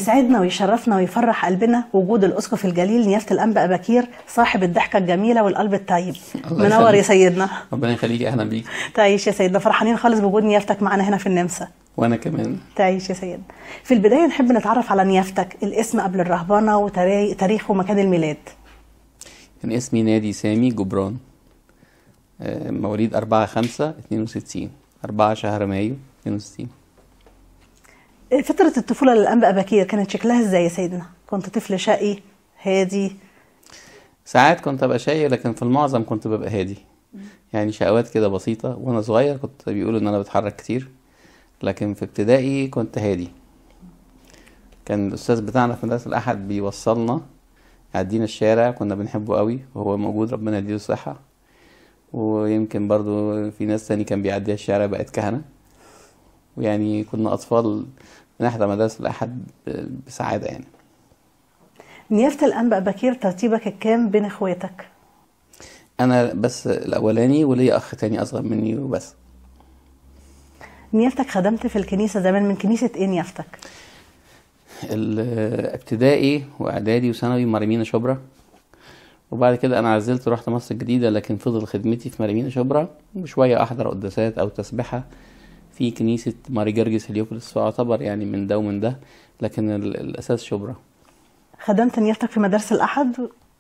يسعدنا ويشرفنا ويفرح قلبنا وجود الاسقف الجليل نيافه الانبا بكير صاحب الضحكه الجميله والقلب الطيب الله منور يخليك. يا سيدنا ربنا يخليكي اهلا بيك تعيش يا سيدنا فرحانين خالص بوجود نيافتك معانا هنا في النمسا وانا كمان تعيش يا سيدنا في البدايه نحب نتعرف على نيافتك الاسم قبل الرهبنه وتاريخ ومكان الميلاد كان اسمي نادي سامي جبران آه، مواليد 4 5 62 4 شهر مايو 62 فتره الطفوله للانبا بكير كانت شكلها ازاي يا سيدنا كنت طفل شقي هادي ساعات كنت ابقى شقي لكن في المعظم كنت ببقى هادي يعني شقوات كده بسيطة وانا صغير كنت بيقولوا ان انا بتحرك كتير لكن في ابتدائي كنت هادي كان الاستاذ بتاعنا في مدرسة الاحد بيوصلنا يعدينا الشارع كنا بنحبه قوي وهو موجود ربنا يديله الصحة ويمكن برضو في ناس تاني كان بيعديها الشارع بقت كهنة ويعني كنا اطفال بنحضر مدرسة الاحد ب- بسعادة يعني نيافه الانبا بكير ترتيبك الكام بين اخواتك انا بس الاولاني وليا اخ تاني اصغر مني وبس نيافتك خدمت في الكنيسه زمان من كنيسه ايه نيافتك الابتدائي واعدادي وثانوي مريمينا شبرا وبعد كده انا عزلت ورحت مصر الجديده لكن فضل خدمتي في مريمينا شبرا وشويه احضر قداسات او تسبحه في كنيسه ماري جرجس هليوبوليس فاعتبر يعني من ده ومن ده لكن ال- الاساس شبرا خدمت نيافتك في مدارس الاحد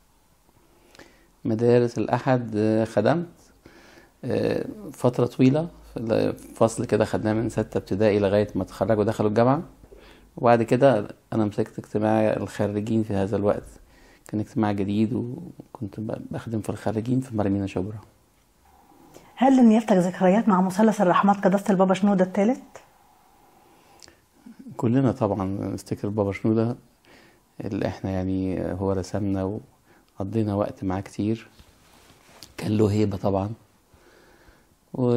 مدارس الاحد آه، خدمت آه، فتره طويله في فصل كده خدناه من ستة ابتدائي لغايه ما اتخرجوا ودخلوا الجامعه وبعد كده انا مسكت اجتماع الخريجين في هذا الوقت كان اجتماع جديد وكنت ب- بخدم في الخريجين في مرمينا شبرا هل لنيافتك ذكريات مع مثلث الرحمات قداسه البابا شنودة الثالث كلنا طبعا نفتكر بابا شنودة اللي احنا يعني هو رسمنا وقضينا وقت معاه كتير كان له هيبة طبعا و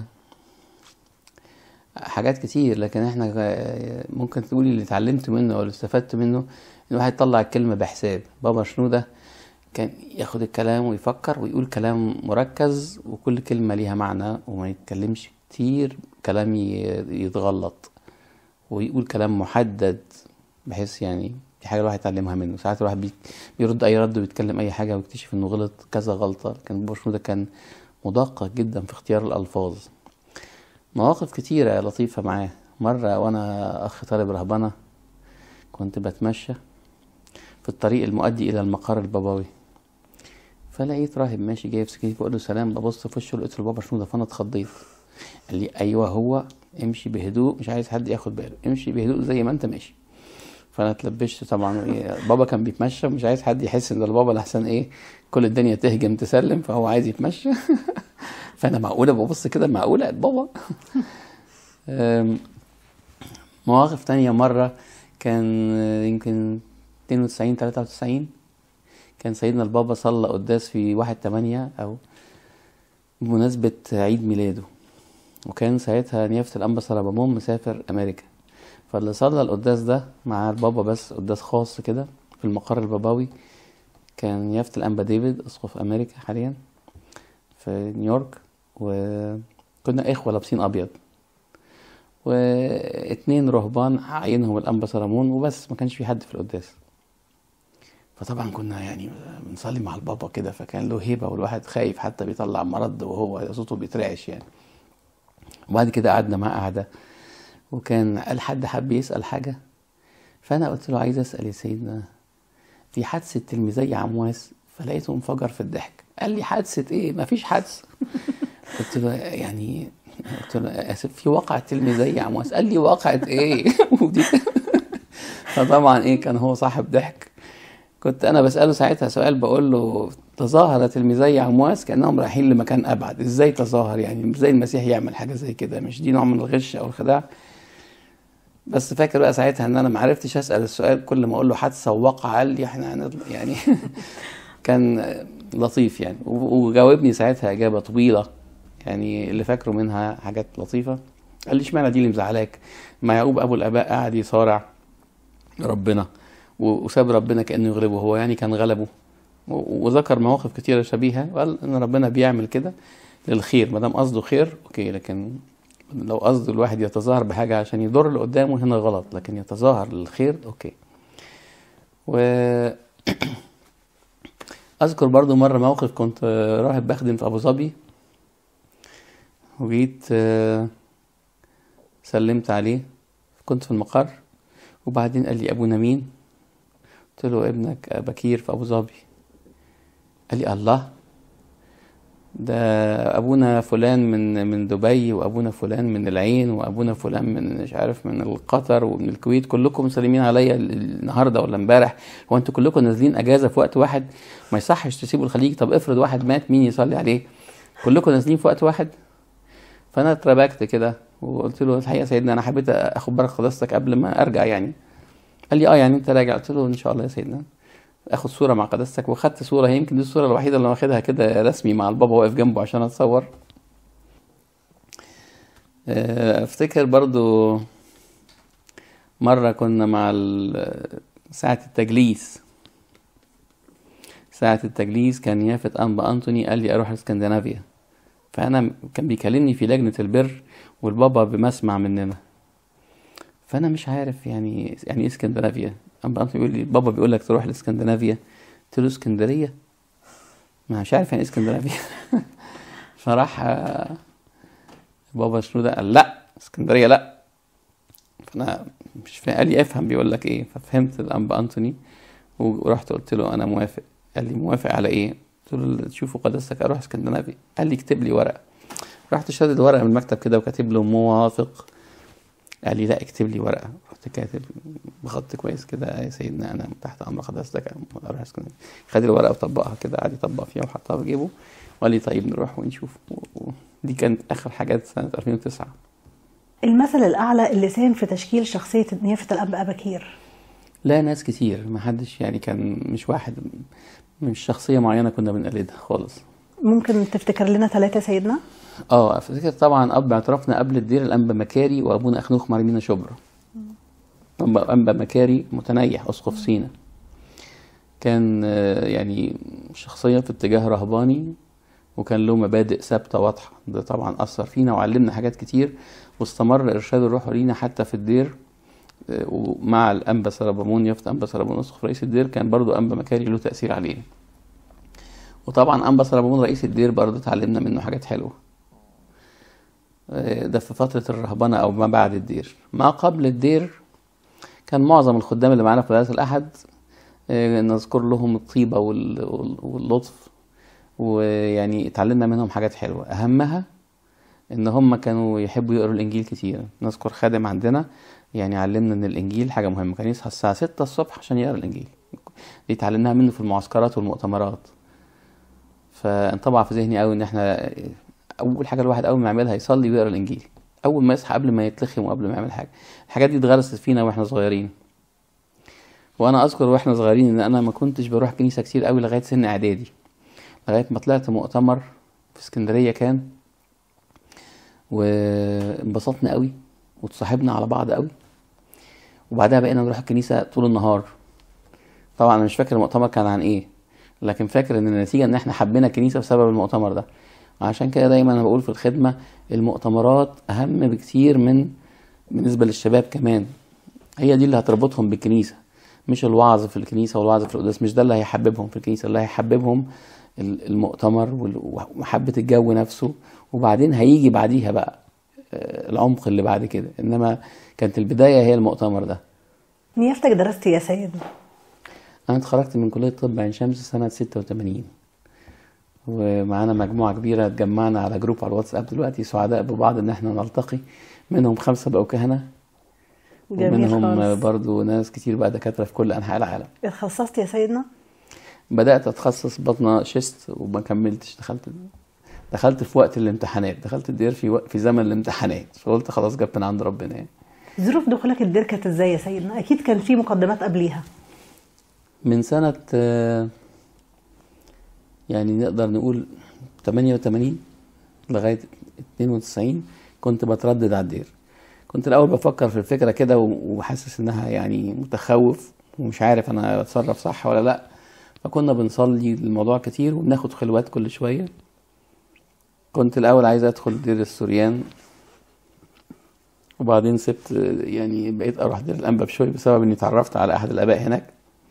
حاجات كتير لكن احنا ممكن تقولي اللي اتعلمت منه او اللي استفدت منه ان الواحد يطلع الكلمة بحساب بابا شنودة كان ياخد الكلام ويفكر ويقول كلام مركز وكل كلمة ليها معنى وما يتكلمش كتير كلام ي- يتغلط ويقول كلام محدد بحيث يعني دي حاجة الواحد يتعلمها منه ساعات الواحد بي- بيرد أي رد ويتكلم أي حاجة ويكتشف إنه غلط كذا غلطة لكن بابا شنودة كان مدقق جدا في اختيار الألفاظ مواقف كتيرة لطيفة معاه مرة وأنا أخ طالب رهبنة كنت بتمشى في الطريق المؤدي إلى المقر البابوي فلقيت راهب ماشي جايب سكينة بقول له سلام ببص في وشه لقيت له بابا شنودة فأنا اتخضيت قال لي أيوه هو امشي بهدوء مش عايز حد ياخد باله امشي بهدوء زي ما أنت ماشي فانا اتلبشت طبعا وإيه، بابا كان بيتمشى ومش عايز حد يحس ان البابا لحسن ايه كل الدنيا تهجم تسلم فهو عايز يتمشى فانا معقوله ببص كده معقوله بابا أم، مواقف تانية مرة كان آه، يمكن 92 93 كان سيدنا البابا صلى قداس في واحد تمانية أو بمناسبة عيد ميلاده وكان ساعتها نيافة الأنبا سربامون مسافر أمريكا فاللي صلى القداس ده مع البابا بس قداس خاص كده في المقر البابوي كان نيافة الأنبا ديفيد أسقف أمريكا حاليا في نيويورك وكنا إخوة لابسين أبيض واتنين رهبان عينهم الأنبا سلمون وبس ما كانش في حد في القداس فطبعا كنا يعني بنصلي مع البابا كده فكان له هيبة والواحد خايف حتى بيطلع مرض وهو صوته بيترعش يعني وبعد كده قعدنا معاه قعدة وكان قال حد حب يسأل حاجة فأنا قلت له عايز أسأل يا سيدنا في حادثة تلميذي عمواس فلقيته انفجر في الضحك قال لي حادثة إيه مفيش حادثة قلت له يعني قلت له آسف في وقعة تلميذي عمواس قال لي وقعة إيه ودي فطبعا إيه كان هو صاحب ضحك كنت انا بساله ساعتها سؤال بقول له تظاهر تلميذي عمواس كانهم رايحين لمكان ابعد ازاي تظاهر يعني ازاي المسيح يعمل حاجه زي كده مش دي نوع من الغش او الخداع بس فاكر بقى ساعتها ان انا ما عرفتش اسال السؤال كل ما اقول له حادثه ووقع قال لي احنا هنطلع يعني كان لطيف يعني وجاوبني ساعتها اجابه طويله يعني اللي فاكره منها حاجات لطيفه قال لي اشمعنى دي اللي مزعلاك ما يعقوب ابو الاباء قعد يصارع ربنا وساب ربنا كانه يغلبه هو يعني كان غلبه وذكر مواقف كتيرة شبيهة وقال ان ربنا بيعمل كده للخير ما دام قصده خير اوكي لكن لو قصده الواحد يتظاهر بحاجة عشان يضر اللي قدامه هنا غلط لكن يتظاهر للخير اوكي و اذكر برضو مرة موقف كنت راهب بخدم في ابو ظبي وجيت آه، سلمت عليه كنت في المقر وبعدين قال لي ابونا مين قلت له ابنك بكير في ابو ظبي قال لي الله ده ابونا فلان من من دبي وابونا فلان من العين وابونا فلان من مش عارف من قطر ومن الكويت كلكم مسلمين عليا النهارده ولا امبارح هو انتوا كلكم نازلين اجازه في وقت واحد ما يصحش تسيبوا الخليج طب افرض واحد مات مين يصلي عليه كلكم نازلين في وقت واحد فانا اتربكت كده وقلت له الحقيقه يا سيدنا انا حبيت اخد بركه قداستك قبل ما ارجع يعني قال لي اه يعني انت راجع قلت له ان شاء الله يا سيدنا اخد صوره مع قداستك واخدت صوره هي يمكن دي الصوره الوحيده اللي أنا واخدها كده رسمي مع البابا واقف جنبه عشان اتصور آه، افتكر برضو مره كنا مع ال- ساعه التجليس ساعه التجليس كان يافت انبا انطوني قال لي اروح اسكندنافيا فانا كان بيكلمني في لجنه البر والبابا بمسمع مننا فانا مش عارف يعني يعني ايه اسكندنافيا انبا انطوني بيقول لي بابا بيقول لك تروح لاسكندنافيا قلت له اسكندريه ما مش عارف يعني ايه اسكندنافيا فراح آه، بابا شنودة قال لا اسكندريه لا فانا مش فاهم قال لي افهم بيقول لك ايه ففهمت الانبا انطوني ورحت قلت له انا موافق قال لي موافق على ايه قلت له تشوفوا قداستك اروح اسكندنافيا قال لي اكتب لي ورقه رحت شادد ورقه من المكتب كده وكاتب له موافق قال لي لا اكتب لي ورقه رحت كاتب بخط كويس كده يا سيدنا انا تحت امر قداستك اروح اسكندريه خد الورقه وطبقها كده قعد يطبق فيها وحطها في جيبه وقال لي طيب نروح ونشوف و- ودي كانت اخر حاجات سنه 2009 المثل الأعلى اللي ساهم في تشكيل شخصية نيافة الأب أباكير لا ناس كتير ما حدش يعني كان مش واحد مش شخصيه معينه كنا بنقلدها خالص ممكن تفتكر لنا ثلاثة سيدنا اه افتكر طبعا اب اعترافنا قبل الدير الانبا مكاري وابونا اخنوخ مريمينا شبرا انبا أنبا مكاري متنيح اسقف سينا كان آه، يعني شخصيه في اتجاه رهباني وكان له مبادئ ثابته واضحه ده طبعا اثر فينا وعلمنا حاجات كتير واستمر ارشاد الروح لينا حتى في الدير آه، ومع الانبا سربامون يافت انبا سربامون اسقف رئيس الدير كان برضو انبا مكاري له تاثير علينا وطبعا انبا سربامون رئيس الدير برضو اتعلمنا منه حاجات حلوه ده في فترة الرهبنة أو ما بعد الدير ما قبل الدير كان معظم الخدام اللي معانا في مدارس الأحد آه، نذكر لهم الطيبة وال- وال- واللطف ويعني اتعلمنا منهم حاجات حلوة أهمها إن هم كانوا يحبوا يقروا الإنجيل كتير نذكر خادم عندنا يعني علمنا إن الإنجيل حاجة مهمة كان يصحى الساعة ستة الصبح عشان يقرا الإنجيل دي اتعلمناها منه في المعسكرات والمؤتمرات فانطبع في ذهني قوي ان احنا اول حاجه الواحد اول ما يعملها يصلي ويقرا الانجيل اول ما يصحى قبل ما يتلخم وقبل ما يعمل حاجه الحاجات دي اتغرست فينا واحنا صغيرين وانا اذكر واحنا صغيرين ان انا ما كنتش بروح كنيسه كتير قوي لغايه سن اعدادي لغايه ما طلعت مؤتمر في اسكندريه كان وانبسطنا قوي وتصاحبنا على بعض قوي وبعدها بقينا نروح الكنيسه طول النهار طبعا انا مش فاكر المؤتمر كان عن ايه لكن فاكر ان النتيجه ان احنا حبينا الكنيسه بسبب المؤتمر ده عشان كده دايما انا بقول في الخدمه المؤتمرات اهم بكتير من بالنسبه للشباب كمان هي دي اللي هتربطهم بالكنيسه مش الوعظ في الكنيسه والوعظ في القداس مش ده اللي هيحببهم في الكنيسه اللي هيحببهم ال- المؤتمر وال- ومحبه الجو نفسه وبعدين هيجي بعديها بقى آه، العمق اللي بعد كده انما كانت البدايه هي المؤتمر ده نيافتك درست يا سيدنا أنا اتخرجت من كلية طب عين شمس سنة ستة وتمانين ومعانا مجموعة كبيرة اتجمعنا على جروب على الواتساب دلوقتي سعداء ببعض إن احنا نلتقي منهم خمسة بقوا كهنة جميل ومنهم خالص برضو ناس كتير بقى دكاترة في كل أنحاء العالم اتخصصت يا سيدنا بدأت أتخصص بطنة شيست وما كملتش دخلت دخلت في وقت الامتحانات دخلت الدير في وقت في زمن الامتحانات فقلت خلاص جت من عند ربنا يعني ظروف دخولك الدير كانت ازاي يا سيدنا اكيد كان في مقدمات قبليها من سنة آه، يعني نقدر نقول 88 لغاية 92 كنت بتردد على الدير كنت الأول بفكر في الفكرة كده و- وحاسس إنها يعني متخوف ومش عارف أنا بتصرف صح ولا لأ فكنا بنصلي الموضوع كتير وبناخد خلوات كل شوية كنت الأول عايز أدخل دير السوريان وبعدين سبت يعني بقيت اروح دير الانبا بشوي بسبب اني اتعرفت على احد الاباء هناك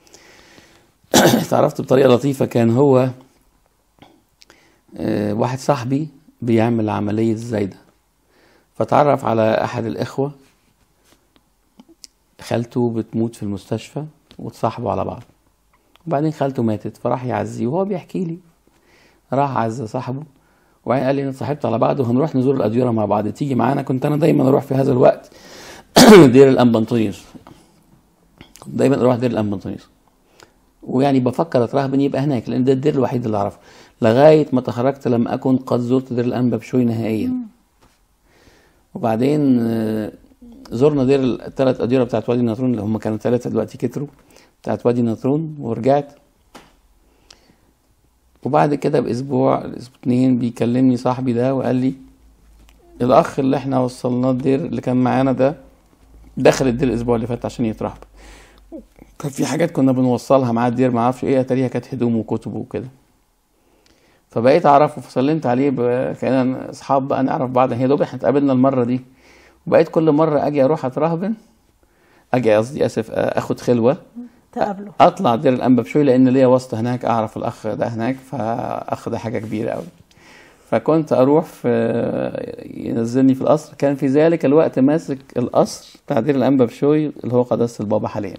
اتعرفت بطريقه لطيفه كان هو آه، واحد صاحبي بيعمل عمليه زايده فتعرف على احد الاخوه خالته بتموت في المستشفى وتصاحبوا على بعض وبعدين خالته ماتت فراح يعزيه وهو بيحكي لي راح عز صاحبه وبعدين قال لي انا اتصاحبت على بعض وهنروح نزور الاديره مع بعض تيجي معانا كنت انا دايما اروح في هذا الوقت دير الانبنطونيوس كنت دايما اروح دير الانبنطونيوس ويعني بفكر اترهبن يبقى هناك لان ده الدير الوحيد اللي اعرفه لغايه ما تخرجت لم اكن قد زرت دير الانبا بشوي نهائيا وبعدين آه، زرنا دير الثلاث اديره بتاعت وادي النطرون اللي هم كانوا ثلاثه دلوقتي كتروا بتاعت وادي النطرون ورجعت وبعد كده باسبوع اسبوع اتنين بيكلمني صاحبي ده وقال لي الاخ اللي احنا وصلناه الدير اللي كان معانا ده دخل الدير الاسبوع اللي فات عشان يترهب كان في حاجات كنا بنوصلها معاه الدير ما اعرفش ايه اتاريها كانت هدوم وكتب وكده فبقيت اعرفه فسلمت عليه ب- كأننا اصحاب بقى نعرف بعض هي دوب احنا اتقابلنا المره دي وبقيت كل مره اجي اروح اترهبن اجي قصدي اسف اخد خلوه تقابله اطلع دير الانبا بشوي لان ليا واسطه هناك اعرف الاخ ده هناك فاخ ده حاجه كبيره قوي فكنت اروح في ينزلني في القصر كان في ذلك الوقت ماسك القصر بتاع دير الانبا بشوي اللي هو قداسه البابا حاليا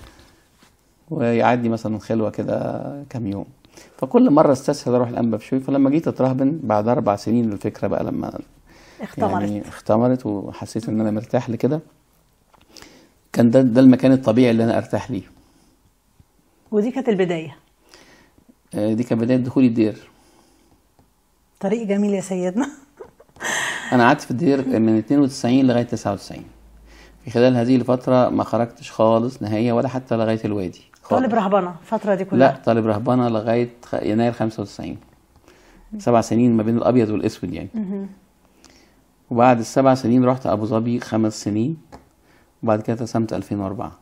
ويعدي مثلا خلوه كده كام يوم فكل مره استسهل اروح الانبا بشوي فلما جيت اترهبن بعد اربع سنين الفكره بقى لما اختمرت يعني اختمرت وحسيت ان انا مرتاح لكده كان ده ده المكان الطبيعي اللي انا ارتاح ليه ودي كانت البدايه آه، دي كانت بدايه دخولي الدير طريق جميل يا سيدنا انا قعدت في الدير من 92 لغايه 99 في خلال هذه الفتره ما خرجتش خالص نهائيا ولا حتى لغايه الوادي خالص. طالب رهبنه الفتره دي كلها لا طالب رهبنه لغايه خ- يناير 95 سبع سنين ما بين الابيض والاسود يعني مهم. وبعد السبع سنين رحت ابو ظبي خمس سنين وبعد كده اترسمت 2004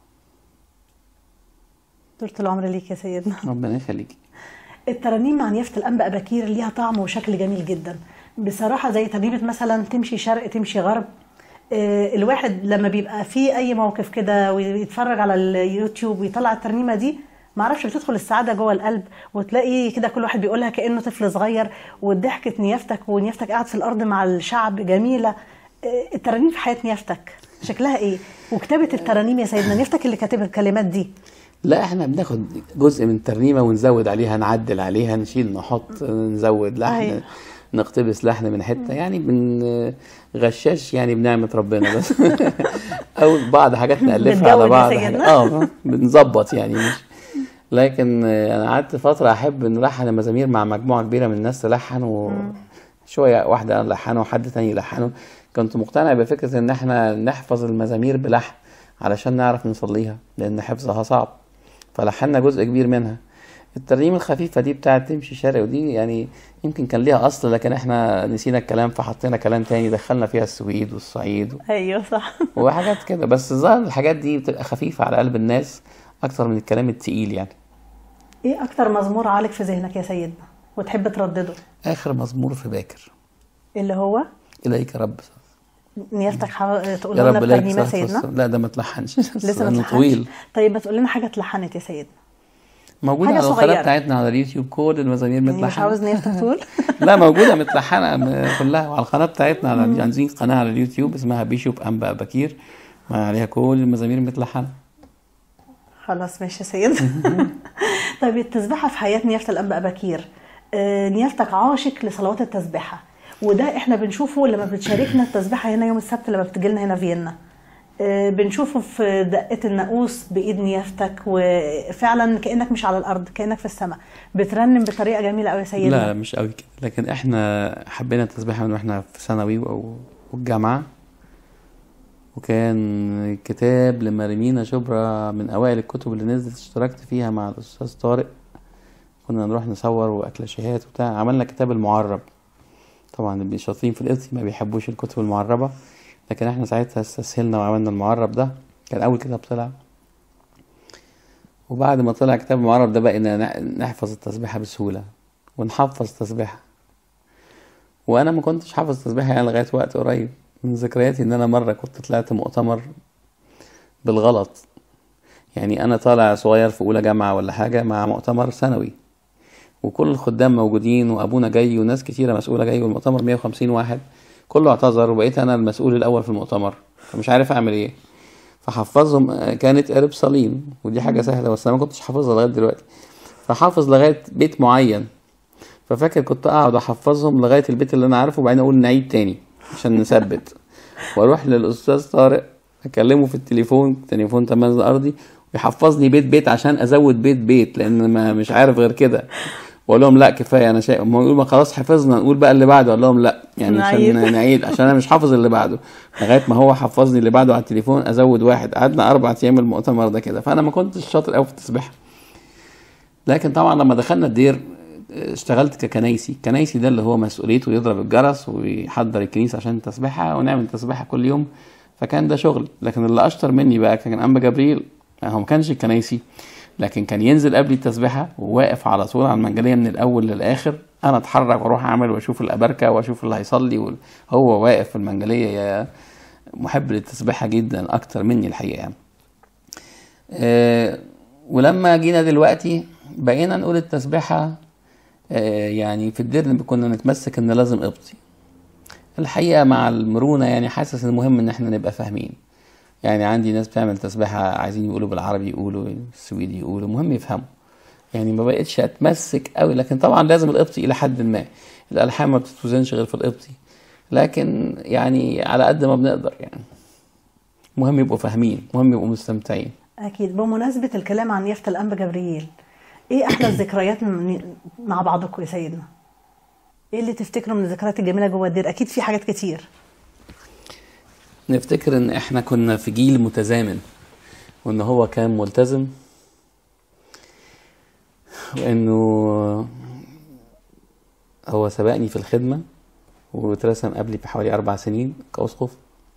طولة العمر ليك يا سيدنا ربنا يخليكي الترانيم مع نيافة الأنبا أباكير ليها طعم وشكل جميل جدا بصراحة زي ترنيمة مثلا تمشي شرق تمشي غرب آه، الواحد لما بيبقى في أي موقف كده ويتفرج على اليوتيوب ويطلع الترنيمة دي معرفش بتدخل السعادة جوه القلب وتلاقي كده كل واحد بيقولها كأنه طفل صغير وضحكة نيافتك ونيافتك قاعد في الأرض مع الشعب جميلة آه، الترانيم في حياة نيافتك شكلها إيه؟ وكتابة الترانيم يا سيدنا نيافتك اللي كاتب الكلمات دي لا احنا بناخد جزء من الترنيمه ونزود عليها نعدل عليها نشيل نحط نزود لحن أيوة. نقتبس لحن من حته يعني بن غشاش يعني بنعمه ربنا بس او بعض حاجات نالفها بتجود على يا بعض سيدنا. اه بنظبط يعني مش لكن آه، انا قعدت فتره احب نلحن المزامير مع مجموعه كبيره من الناس تلحن وشويه واحده الحنه وحد تاني يلحنه كنت مقتنع بفكره ان احنا نحفظ المزامير بلحن علشان نعرف نصليها لان حفظها صعب فلحنا جزء كبير منها الترنيم الخفيفة دي بتاعت تمشي شرق ودي يعني يمكن كان ليها أصل لكن احنا نسينا الكلام فحطينا كلام تاني دخلنا فيها السويد والصعيد أيوه صح وحاجات كده بس الظاهر الحاجات دي بتبقى خفيفة على قلب الناس أكتر من الكلام التقيل يعني إيه أكتر مزمور عالق في ذهنك يا سيدنا وتحب تردده؟ آخر مزمور في باكر اللي هو إليك يا رب نيافتك حا... تقول يا لنا رب إليك الترنيمة صلاة سيدنا والسلام. لا ده ما اتلحنش لسه ما لأنه اتلحنش طويل طيب ما تقول لنا حاجة اتلحنت يا سيدنا موجودة حاجة على القناة صغيرة. بتاعتنا على اليوتيوب كل المزامير يعني مش متلحنة عاوز نيافتك تقول لا موجودة متلحنة م- كلها وعلى القناة بتاعتنا على عندنا قناة على اليوتيوب اسمها بيشوب أنبا بكير ما عليها كل المزامير متلحنة خلاص ماشي يا سيدنا طيب التسبيحة في حياة نيافة الأنبا أباكير آه، نيافتك عاشق لصلوات التسبيحة وده احنا بنشوفه لما بتشاركنا التسبيحة هنا يوم السبت لما بتجيلنا هنا فيينا آه، بنشوفه في دقة الناقوس بإيد نيافتك وفعلا كأنك مش على الأرض كأنك في السماء بترنم بطريقة جميلة أوي يا سيدنا لا مش قوي كده لكن احنا حبينا التسبيحة من واحنا في ثانوي او والجامعة وكان كتاب لماريمينا شبرا من اوائل الكتب اللي نزلت اشتركت فيها مع الاستاذ طارق كنا نروح نصور واكلاشيهات وبتاع عملنا كتاب المعرب طبعا اللي شاطرين في القبطي ما بيحبوش الكتب المعربة لكن احنا ساعتها استسهلنا وعملنا المعرب ده كان اول كتاب طلع وبعد ما طلع كتاب المعرب ده بقينا نح- نحفظ التسبيحة بسهولة ونحفظ تسبيحة وانا ما كنتش حافظ تسبيحة يعني لغاية وقت قريب من ذكرياتي ان انا مره كنت طلعت مؤتمر بالغلط يعني انا طالع صغير في اولى جامعه ولا حاجه مع مؤتمر سنوي وكل الخدام موجودين وابونا جاي وناس كتيره مسؤوله جاي والمؤتمر 150 واحد كله اعتذر وبقيت انا المسؤول الاول في المؤتمر فمش عارف اعمل ايه فحفظهم آه، كانت قرب صليم ودي حاجه سهله بس انا ما كنتش حافظها لغايه دلوقتي فحافظ لغايه بيت معين ففاكر كنت اقعد احفظهم لغايه البيت اللي انا عارفه وبعدين اقول نعيد تاني عشان نثبت واروح للاستاذ طارق اكلمه في التليفون تليفون تماس ارضي ويحفظني بيت بيت عشان ازود بيت بيت لان ما مش عارف غير كده واقول لهم لا كفايه انا شايف هم يقولوا ما خلاص حفظنا نقول بقى اللي بعده اقول لهم لا يعني نعيد. عشان نعيد عشان انا مش حافظ اللي بعده لغايه ما هو حفظني اللي بعده على التليفون ازود واحد قعدنا اربع ايام المؤتمر ده كده فانا ما كنتش شاطر قوي في التسبيحه لكن طبعا لما دخلنا الدير اشتغلت ككنايسي كنايسي ده اللي هو مسؤوليته يضرب الجرس ويحضر الكنيسه عشان التسبيحه ونعمل تسبيحه كل يوم فكان ده شغل لكن اللي اشطر مني بقى كان انبا جبريل هو ما كانش كنايسي لكن كان ينزل قبل التسبيحه وواقف على طول على المنجليه من الاول للاخر انا اتحرك واروح اعمل واشوف الابركه واشوف اللي هيصلي وال- هو واقف في المنجليه يا محب للتسبيحه جدا اكتر مني الحقيقه يعني. آه، ولما جينا دلوقتي بقينا نقول التسبيحه آه، يعني في الدير كنا نتمسك ان لازم قبطي الحقيقه مع المرونه يعني حاسس ان مهم ان احنا نبقى فاهمين يعني عندي ناس بتعمل تسبيحه عايزين يقولوا بالعربي يقولوا السويدي يقولوا مهم يفهموا يعني ما بقتش اتمسك قوي لكن طبعا لازم القبطي الى حد ما الالحان ما بتتوزنش غير في القبطي لكن يعني على قد ما بنقدر يعني مهم يبقوا فاهمين مهم يبقوا مستمتعين اكيد بمناسبه الكلام عن يافت الانبا جبريل ايه احلى الذكريات من- مع بعضكم يا سيدنا ايه اللي تفتكروا من الذكريات الجميله جوه الدير اكيد في حاجات كتير نفتكر ان احنا كنا في جيل متزامن وان هو كان ملتزم وانه هو سبقني في الخدمة واترسم قبلي بحوالي أربع سنين كأسقف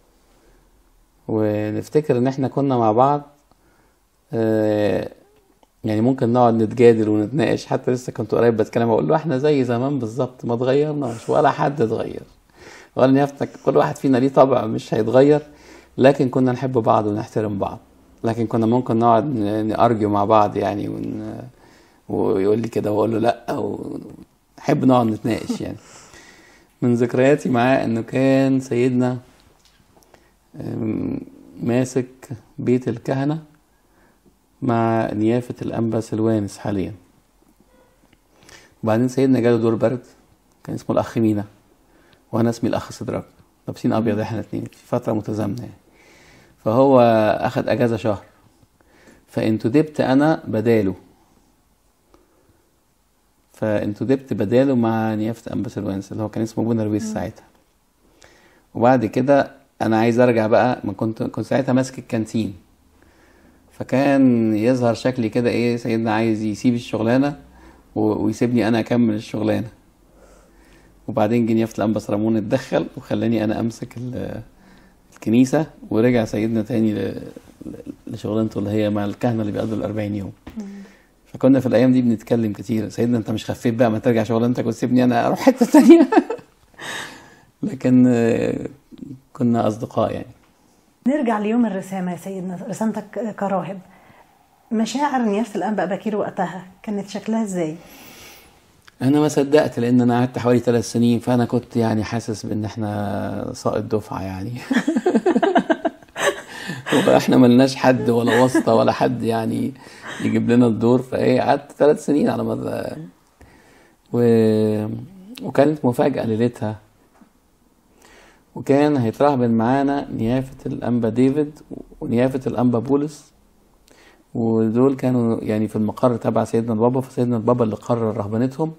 ونفتكر إن إحنا كنا مع بعض آه، يعني ممكن نقعد نتجادل ونتناقش حتى لسه كنت قريب بتكلم أقول له إحنا زي زمان بالظبط ما اتغيرناش ولا حد اتغير ولا نفتك كل واحد فينا ليه طبع مش هيتغير لكن كنا نحب بعض ونحترم بعض لكن كنا ممكن نقعد ن- نأرجو مع بعض يعني ون... ويقول لي كده واقول له لا ونحب نقعد نتناقش يعني من ذكرياتي معاه انه كان سيدنا أم، ماسك بيت الكهنة مع نيافة الأنبا سلوانس حاليا وبعدين سيدنا جاله دور برد كان اسمه الأخ مينا وأنا اسمي الأخ سدراك لابسين أبيض احنا الاتنين في فترة متزامنة يعني فهو أخد أجازة شهر فانتدبت أنا بداله فانتدبت بداله مع نيافة أنبا سلوانس اللي هو كان اسمه ابونا رويس ساعتها وبعد كده انا عايز ارجع بقى ما كنت كنت ساعتها ماسك الكانتين فكان يظهر شكلي كده ايه سيدنا عايز يسيب الشغلانه و- ويسيبني انا اكمل الشغلانه وبعدين جه نيافة الانبا سرمون اتدخل وخلاني انا امسك ال- الكنيسه ورجع سيدنا تاني ل- ل- لشغلانته اللي هي مع الكهنه اللي بيقضوا الأربعين يوم فكنا في الايام دي بنتكلم كتير سيدنا انت مش خفيت بقى ما ترجع شغلانتك وتسيبني انا اروح حته تانيه لكن آه، كنا اصدقاء يعني نرجع ليوم الرسامه يا سيدنا رسامتك كراهب مشاعر نيافه الانبا بكير وقتها كانت شكلها ازاي انا ما صدقت لان انا قعدت حوالي ثلاث سنين فانا كنت يعني حاسس بان احنا ساقط دفعه يعني واحنا ملناش حد ولا واسطه ولا حد يعني يجيب لنا الدور فايه قعدت ثلاث سنين على ما و... وكانت مفاجاه ليلتها وكان هيترهبن معانا نيافه الانبا ديفيد ونيافه الانبا بولس ودول كانوا يعني في المقر تبع سيدنا البابا فسيدنا البابا اللي قرر رهبنتهم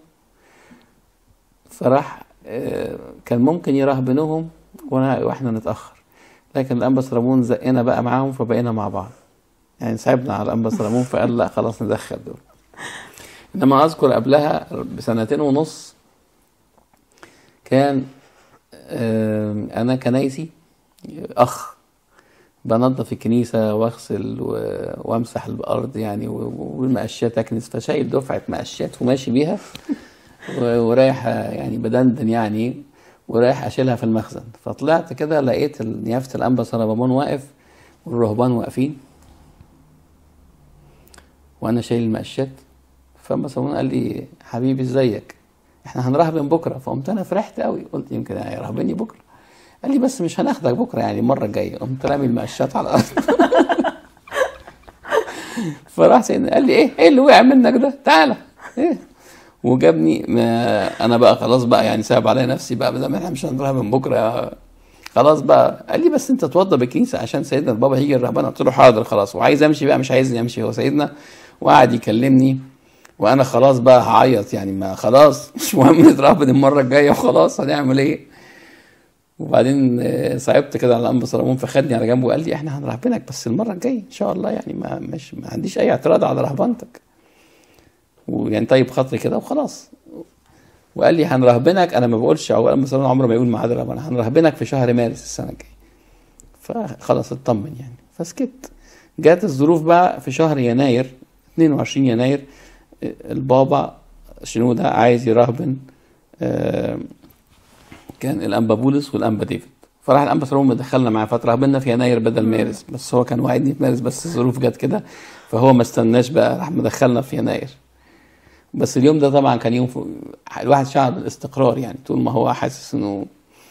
فراح آه، كان ممكن يرهبنوهم وأنا- واحنا نتأخر لكن الأنبا رامون زقنا بقى معاهم فبقينا مع بعض يعني صعبنا على الأنبا رامون فقال لا خلاص ندخل دول إنما أذكر قبلها بسنتين ونص كان آه، أنا كنايسي أخ بنظف الكنيسة واغسل و- وامسح الارض يعني و- والمقشات اكنس فشايل دفعة مقشات وماشي بيها و- ورايح يعني بدندن يعني ورايح اشيلها في المخزن فطلعت كده لقيت نيافه الانبا سربابون واقف والرهبان واقفين وانا شايل المقشات فاما سربابون قال لي حبيبي ازيك احنا هنرهبن بكره فقمت انا فرحت قوي قلت يمكن هيرهبني بكره قال لي بس مش هناخدك بكره يعني المره الجايه قمت رامي المقشات على الارض فراح سيدنا قال لي ايه ايه اللي وقع منك ده تعالى ايه وجابني ما انا بقى خلاص بقى يعني سايب عليا نفسي بقى بدل ما احنا مش هنروح من بكره خلاص بقى قال لي بس انت توضى بالكنيسه عشان سيدنا البابا هيجي الرهبان قلت له حاضر خلاص وعايز امشي بقى مش عايزني امشي هو سيدنا وقعد يكلمني وانا خلاص بقى هعيط يعني ما خلاص مش مهم نترهبن المره الجايه وخلاص هنعمل ايه وبعدين آه، صعبت كده على الانبا سلمون فخدني على جنبه وقال لي احنا هنرهبنك بس المره الجايه ان شاء الله يعني ما مش ما عنديش اي اعتراض على رهبنتك ويعني طيب خاطري كده وخلاص وقال لي هنرهبنك انا ما بقولش او الانبا سلمون عمره ما يقول ميعاد الرهبنه هنرهبنك في شهر مارس السنه الجايه فخلاص اطمن يعني فسكت جات الظروف بقى في شهر يناير 22 يناير آه، البابا شنودة عايز يرهبن آه، كان الانبا بولس والانبا ديفيد فراح الانبا سلمون مدخلنا معاه فترهبنا في يناير بدل مارس بس هو كان وعدني في مارس بس الظروف جت كده فهو ما استناش بقى راح مدخلنا في يناير بس اليوم ده طبعا كان يوم ف- الواحد شعر بالاستقرار يعني طول ما هو حاسس انه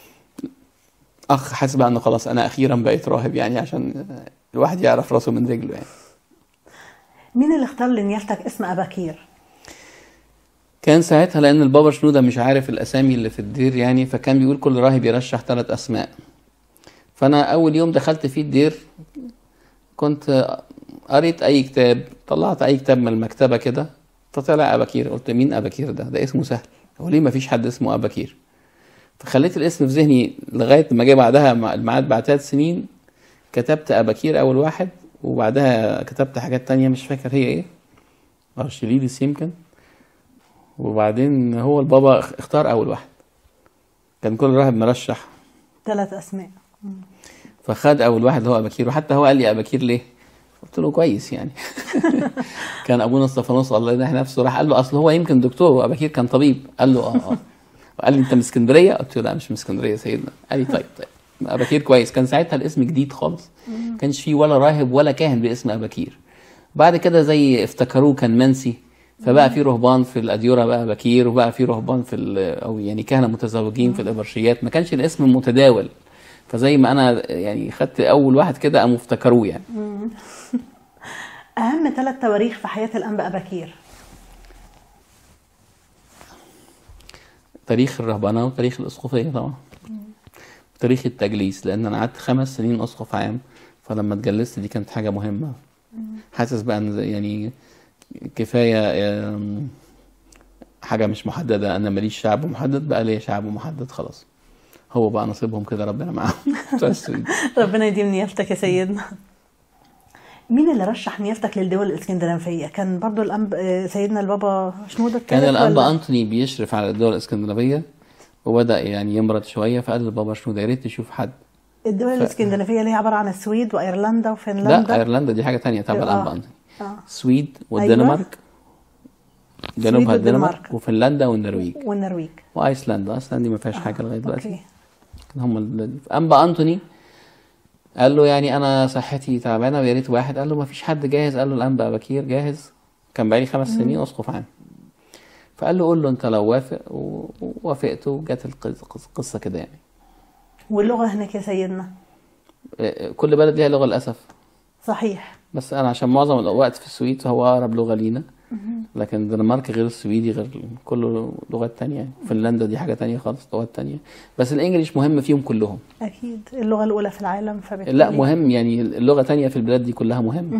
اخ حاسس بقى انه خلاص انا اخيرا بقيت راهب يعني عشان الواحد يعرف راسه من رجله يعني مين اللي اختار لنيافتك اسم اباكير كان ساعتها لان البابا شنودة مش عارف الاسامي اللي في الدير يعني فكان بيقول كل راهب يرشح ثلاث اسماء فانا اول يوم دخلت فيه الدير كنت قريت اي كتاب طلعت اي كتاب من المكتبه كده فطلع اباكير قلت مين اباكير ده ده اسمه سهل هو ليه ما فيش حد اسمه اباكير فخليت الاسم في ذهني لغايه ما جه بعدها مع- الميعاد بعد ثلاث سنين كتبت اباكير اول واحد وبعدها كتبت حاجات تانية مش فاكر هي ايه ارشليدس يمكن وبعدين هو البابا اخ- اختار اول واحد كان كل راهب مرشح ثلاث اسماء فخد اول واحد اللي هو اباكير وحتى هو قال لي اباكير ليه قلت له كويس يعني كان ابونا استفانوس الله يرحمه نفسه راح قال له اصل هو يمكن دكتور واباكير كان طبيب قال له اه اه قال لي انت من اسكندريه قلت له لا مش من اسكندريه يا سيدنا قال لي طيب طيب اباكير كويس كان ساعتها الاسم جديد خالص كانش فيه ولا راهب ولا كاهن باسم اباكير بعد كده زي افتكروه كان منسي فبقى في رهبان في الاديره بقى بكير وبقى في رهبان في ال- او يعني كهنه متزوجين في الابرشيات ما كانش الاسم متداول فزي ما انا يعني خدت اول واحد كده قاموا افتكروه يعني اهم ثلاث تواريخ في حياه الانبا اباكير تاريخ الرهبنه وتاريخ الاسقفيه طبعا تاريخ التجليس لان انا قعدت خمس سنين اسقف عام فلما اتجلست دي كانت حاجه مهمه حاسس بقى ان يعني كفايه آم، حاجه مش محدده انا ماليش شعب محدد بقى ليا شعب محدد خلاص هو بقى نصيبهم كده ربنا معاهم بس ربنا يديم نيافتك يا سيدنا مين اللي رشح نيافتك للدول الاسكندنافيه كان برضو الأنب... آه، سيدنا البابا شنودة كان الثالث الانبا ولا- انتوني بيشرف على الدول الاسكندنافيه وبدا يعني يمرض شويه فقال للبابا شنودة يا ريت تشوف حد الدول ف- الاسكندنافيه اللي هي عباره عن السويد وايرلندا لا وفنلندا ايرلندا دي حاجه تانية تبع آه. الانبا انتوني آه. السويد والدنمارك جنوبها والدنمارك. الدنمارك وفنلندا والنرويج والنرويج وايسلندا ايسلندا دي ما فيهاش حاجه لغايه دلوقتي اوكي كان هم ال- انبا انتوني قال له يعني انا صحتي تعبانه ويا ريت واحد قال له ما فيش حد جاهز قال له الانبا بكير جاهز كان بقالي خمس سنين اسقف عام فقال له قول له انت لو وافق و- ووافقت وجت القص- القصه كده يعني واللغه هناك يا سيدنا آه، كل بلد ليها لغه للاسف صحيح بس انا عشان معظم الوقت في السويد فهو اقرب لغه لينا لكن الدنمارك غير السويدي غير كله لغات تانية يعني فنلندا دي حاجه تانية خالص لغات تانية بس الانجليش مهم فيهم كلهم اكيد اللغه الاولى في العالم فبالتالي لا مهم يعني اللغه تانية في البلاد دي كلها مهم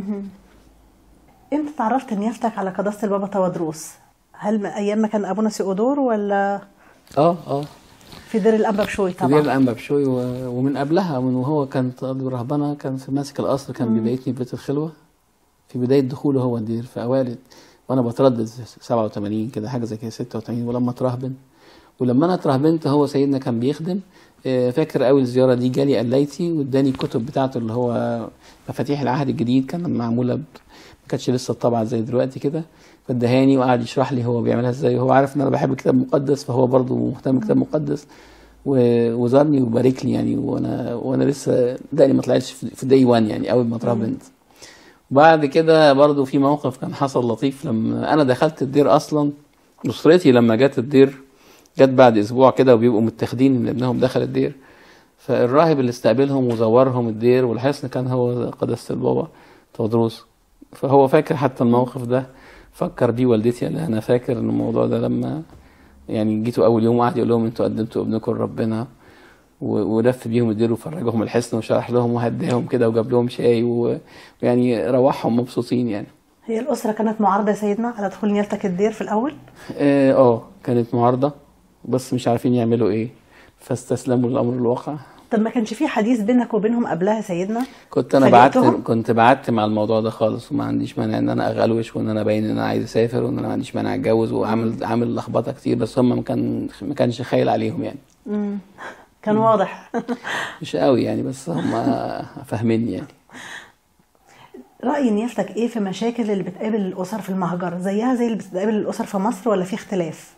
امتى تعرفت نيافتك على قداسه البابا تودروس هل من ايام ما كان ابونا سيودور ولا اه اه في دير الانبا بشوي في دير طبعا الانبا بشوي و- ومن قبلها من وهو كان طالب رهبنه كان في ماسك القصر كان بيبيتني في بيت الخلوه في بدايه دخوله هو الدير في اوائل وانا بتردد 87 كده حاجه زي كده 86 ولما اترهبن ولما انا اترهبنت هو سيدنا كان بيخدم آه، فاكر قوي الزياره دي جالي قلايتي واداني الكتب بتاعته اللي هو مفاتيح العهد الجديد كان معموله ب... ما كانتش لسه الطبعه زي دلوقتي كده فادهاني وقعد يشرح لي هو بيعملها ازاي وهو عارف ان انا بحب الكتاب المقدس فهو برضه مهتم بالكتاب المقدس و- وزارني وبارك لي يعني وانا وانا لسه دقني ما طلعتش في في داي 1 يعني اول ما اتربنت بعد كده برضو في موقف كان حصل لطيف لما انا دخلت الدير اصلا اسرتي لما جت الدير جت بعد اسبوع كده وبيبقوا متاخدين ان ابنهم دخل الدير فالراهب اللي استقبلهم وزورهم الدير والحصن كان هو قداسة البابا تودروس فهو فاكر حتى الموقف ده فكر بيه والدتي قال لها انا فاكر ان الموضوع ده لما يعني جيتوا اول يوم قعد يقول لهم انتوا قدمتوا ابنكم لربنا و- ولف بيهم الدير وفرجهم الحصن وشرح لهم وهداهم كده وجاب لهم شاي و- ويعني روحهم مبسوطين يعني هي الأسرة كانت معارضة يا سيدنا على دخول نيافتك الدير في الأول اه آه، كانت معارضة بس مش عارفين يعملوا ايه فاستسلموا للامر الواقع طب ما كانش في حديث بينك وبينهم قبلها يا سيدنا كنت انا بعدت فاجأتهم؟ كنت بعدت مع الموضوع ده خالص وما عنديش مانع ان انا اغلوش وان انا ابين ان انا عايز اسافر وان انا ما عنديش مانع اتجوز وعامل عامل لخبطه كتير بس هم ما كان ما كانش خايل عليهم يعني مم. كان واضح مش قوي يعني بس هم فاهميني يعني رأي نيافتك ايه في مشاكل اللي بتقابل الأسر في المهجر زيها زي اللي بتقابل الأسر في مصر ولا في اختلاف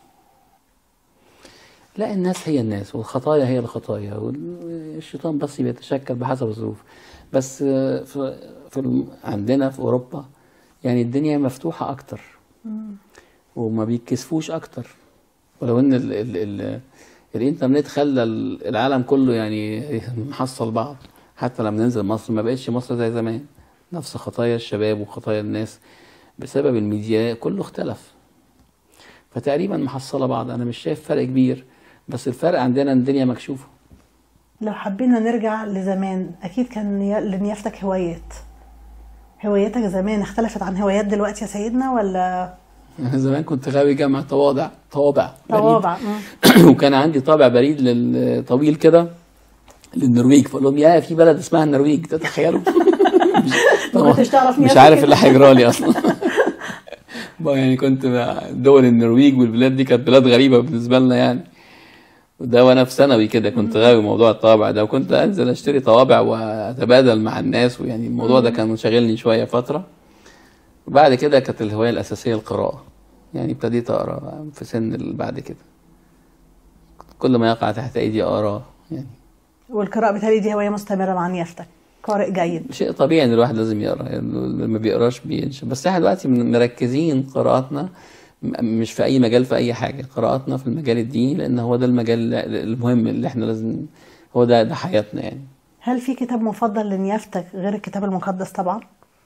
لا الناس هي الناس والخطايا هي الخطايا والشيطان بس بيتشكل بحسب الظروف بس آه، في, في الم- عندنا في اوروبا يعني الدنيا مفتوحه اكتر وما بيتكسفوش اكتر ولو ان ال ال ال الانترنت خلى ال- العالم كله يعني محصل بعض حتى لما ننزل مصر ما بقتش مصر زي زمان نفس خطايا الشباب وخطايا الناس بسبب الميديا كله اختلف فتقريبا محصله بعض انا مش شايف فرق كبير بس الفرق عندنا إن الدنيا مكشوفه لو حبينا نرجع لزمان أكيد كان نيا- لنيافتك هوايات هواياتك زمان اختلفت عن هوايات دلوقتي يا سيدنا ولا انا زمان كنت غاوي جامع تواضع طوابع بريد. طوابع مم. وكان عندي طابع بريد لل- طويل كده للنرويج فاقول لهم يا في بلد اسمها النرويج تتخيلوا ما كنتش تعرف مش نيافتك عارف كده. اللي هيجرى لي اصلا بقى يعني كنت مع دول النرويج والبلاد دي كانت بلاد غريبه بالنسبه لنا يعني وده وانا في ثانوي كده كنت غاوي موضوع الطوابع ده وكنت انزل اشتري طوابع واتبادل مع الناس ويعني الموضوع ده كان شاغلني شويه فتره وبعد كده كانت الهوايه الاساسيه القراءه يعني ابتديت اقرا في سن اللي بعد كده كل ما يقع تحت ايدي اقراه يعني والقراءة بتهيألي دي هواية مستمرة مع نيافتك قارئ جيد شيء طبيعي ان الواحد لازم يقرا يعني اللي ما بيقراش بينشف بس احنا دلوقتي من- مركزين قراءاتنا م- مش في اي مجال في اي حاجه قراءاتنا في المجال الديني لان هو ده المجال المهم اللي احنا لازم هو ده ده حياتنا يعني هل في كتاب مفضل لنيافتك غير الكتاب المقدس طبعا؟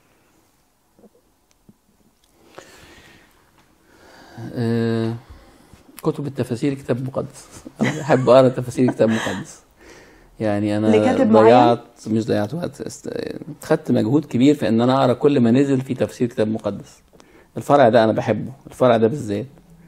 آه، كتب التفاسير كتاب مقدس انا بحب اقرا تفاسير كتاب مقدس يعني انا لكاتب معين؟ ضيعت مش ضيعت وقت است- خدت مجهود كبير في ان انا اقرا كل ما نزل في تفسير كتاب مقدس الفرع ده انا بحبه الفرع ده بالذات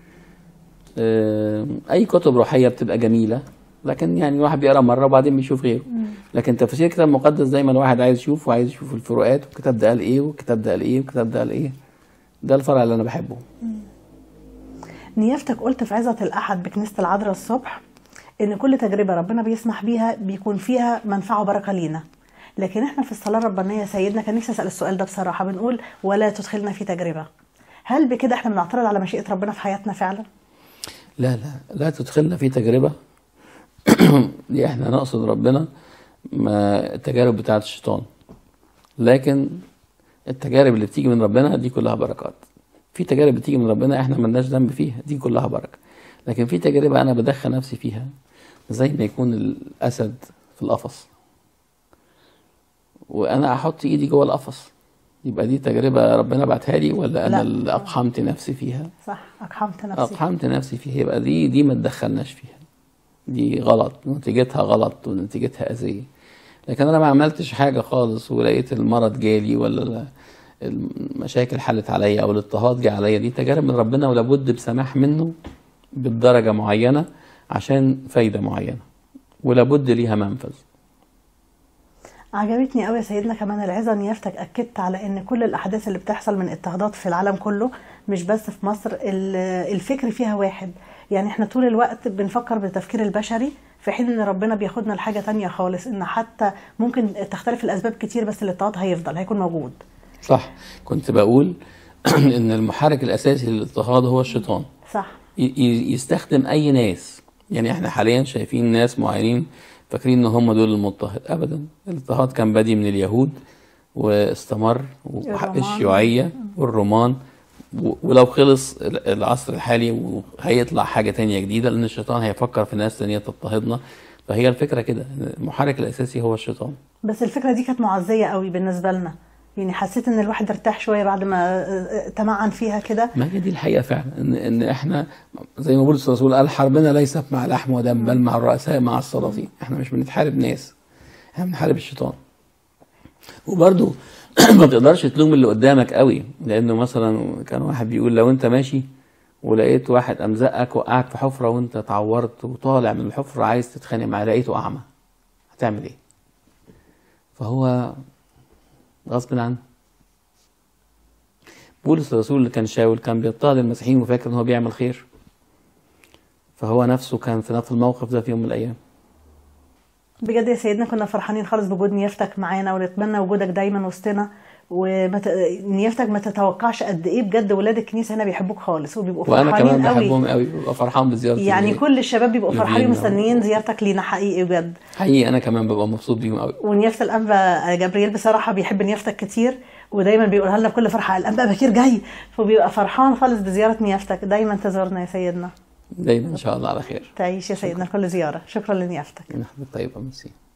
آه، اي كتب روحيه بتبقى جميله لكن يعني الواحد بيقرا مره وبعدين بيشوف غيره لكن تفسير كتاب مقدس دايما الواحد عايز يشوف وعايز يشوف الفروقات والكتاب ده قال ايه والكتاب ده قال ايه والكتاب ده قال ايه ده الفرع اللي انا بحبه نيافتك قلت في عظة الأحد بكنيسة العذراء الصبح إن كل تجربة ربنا بيسمح بيها بيكون فيها منفعة وبركة لينا لكن احنا في الصلاة الربانية يا سيدنا كان نفسي أسأل السؤال ده بصراحة بنقول ولا تدخلنا في تجربة هل بكده احنا بنعترض على مشيئة ربنا في حياتنا فعلا؟ لا لا لا تدخلنا في تجربة دي احنا نقصد ربنا ما التجارب بتاعت الشيطان لكن التجارب اللي بتيجي من ربنا دي كلها بركات في تجارب بتيجي من ربنا احنا ملناش ذنب فيها دي كلها بركة لكن في تجربة انا بدخل نفسي فيها زي ما يكون الاسد في القفص وانا احط ايدي جوه القفص يبقى دي تجربة ربنا بعتها لي ولا انا لا. اللي اقحمت نفسي فيها صح أقحمت نفسي اقحمت نفسي فيها يبقى دي دي ما تدخلناش فيها دي غلط نتيجتها غلط ونتيجتها اذيه لكن انا ما عملتش حاجه خالص ولقيت المرض جالي ولا ال- المشاكل حلت عليا او الاضطهاد جه عليا دي تجارب من ربنا ولابد بسماح منه بالدرجه معينه عشان فايده معينه ولابد ليها منفذ عجبتني قوي يا سيدنا كمان العظة نيافتك أكدت على إن كل الأحداث اللي بتحصل من اضطهادات في العالم كله مش بس في مصر ال- الفكر فيها واحد يعني احنا طول الوقت بنفكر بالتفكير البشري في حين ان ربنا بياخدنا لحاجة تانية خالص ان حتى ممكن تختلف الأسباب كتير بس الاضطهاد هيفضل هيكون موجود صح كنت بقول ان المحرك الاساسي للاضطهاد هو الشيطان صح ي- ي- يستخدم اي ناس يعني احنا حاليا شايفين ناس معينين فاكرين ان هم دول المضطهد ابدا الاضطهاد كان بادي من اليهود واستمر وحق الرومان. الشيوعيه والرومان و- ولو خلص ال- العصر الحالي وهيطلع حاجه تانية جديده لان الشيطان هيفكر في ناس تانية تضطهدنا فهي الفكره كده المحرك الاساسي هو الشيطان بس الفكره دي كانت معزيه قوي بالنسبه لنا يعني حسيت ان الواحد ارتاح شويه بعد ما آه، تمعن فيها كده ما هي دي الحقيقه فعلا ان ان احنا زي ما بولس الرسول قال حربنا ليست مع لحم ودم بل مع الرؤساء مع السلاطين احنا مش بنتحارب ناس احنا بنحارب الشيطان وبرضو ما تقدرش تلوم اللي قدامك قوي لانه مثلا كان واحد بيقول لو انت ماشي ولقيت واحد قام زقك وقعك في حفره وانت اتعورت وطالع من الحفره عايز تتخانق معاه لقيته اعمى هتعمل ايه؟ فهو غصب عنه بولس الرسول اللي كان شاول كان بيضطهد المسيحيين وفاكر ان هو بيعمل خير فهو نفسه كان في نفس الموقف ده في يوم من الايام بجد يا سيدنا كنا فرحانين خالص بوجود نيافتك معانا ونتمنى وجودك دايما وسطنا ومت... نيافتك ما تتوقعش قد ايه بجد ولاد الكنيسه هنا بيحبوك خالص وبيبقوا وانا فرحانين كمان قوي بحبهم قوي ببقى فرحان بزيارتي يعني ليه. كل الشباب بيبقوا فرحانين لينا. مستنيين زيارتك لينا حقيقي بجد حقيقي انا كمان ببقى مبسوط بيهم قوي ونيافه الانبا جبريل بصراحه بيحب نيافتك كتير ودايما بيقولها لنا بكل فرحه الانبا بكير جاي فبيبقى فرحان خالص بزياره نيافتك دايما تزورنا يا سيدنا دايما ان شاء الله على خير تعيش يا سيدنا كل زياره شكرا لنيافتك من حضرتك طيبه ميرسي